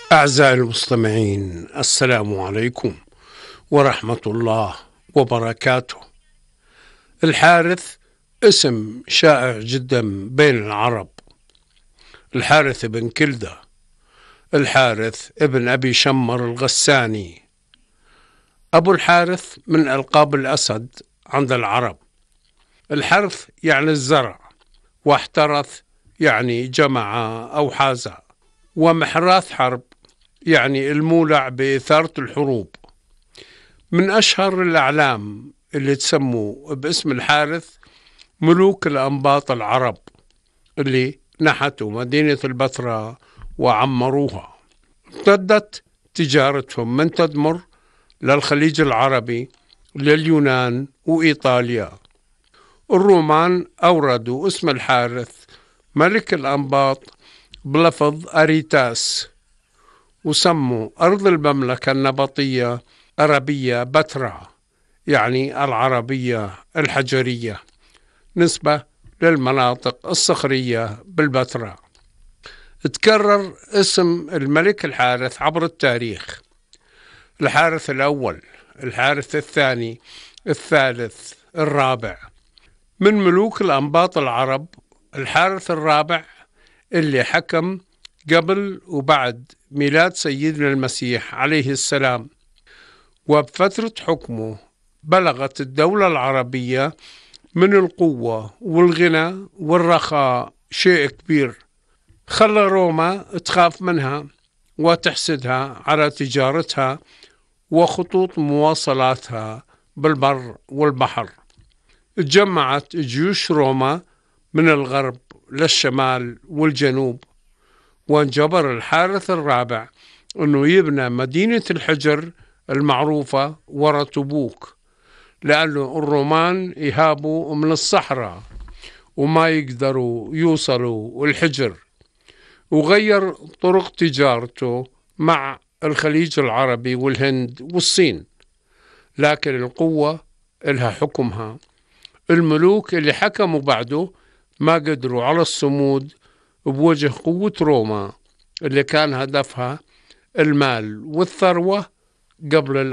أعزائي المستمعين السلام عليكم ورحمة الله وبركاته الحارث اسم شائع جدا بين العرب الحارث بن كلدة الحارث ابن أبي شمر الغساني أبو الحارث من ألقاب الأسد عند العرب الحرث يعني الزرع واحترث يعني جمع أو حاز ومحراث حرب يعني المولع بإثارة الحروب من أشهر الأعلام اللي تسموا باسم الحارث ملوك الأنباط العرب اللي نحتوا مدينة البتراء وعمروها امتدت تجارتهم من تدمر للخليج العربي لليونان وإيطاليا الرومان أوردوا اسم الحارث ملك الأنباط بلفظ أريتاس وسموا أرض المملكة النبطية عربية بترا يعني العربية الحجرية نسبة للمناطق الصخرية بالبتراء تكرر اسم الملك الحارث عبر التاريخ الحارث الأول الحارث الثاني الثالث الرابع من ملوك الأنباط العرب الحارث الرابع اللي حكم قبل وبعد ميلاد سيدنا المسيح عليه السلام وبفترة حكمه بلغت الدولة العربية من القوة والغنى والرخاء شيء كبير خلى روما تخاف منها وتحسدها على تجارتها وخطوط مواصلاتها بالبر والبحر تجمعت جيوش روما من الغرب للشمال والجنوب وانجبر الحارث الرابع أنه يبنى مدينة الحجر المعروفة ورا تبوك لأنه الرومان يهابوا من الصحراء وما يقدروا يوصلوا الحجر وغير طرق تجارته مع الخليج العربي والهند والصين لكن القوة إلها حكمها الملوك اللي حكموا بعده ما قدروا على الصمود بوجه قوة روما اللي كان هدفها المال والثروة قبل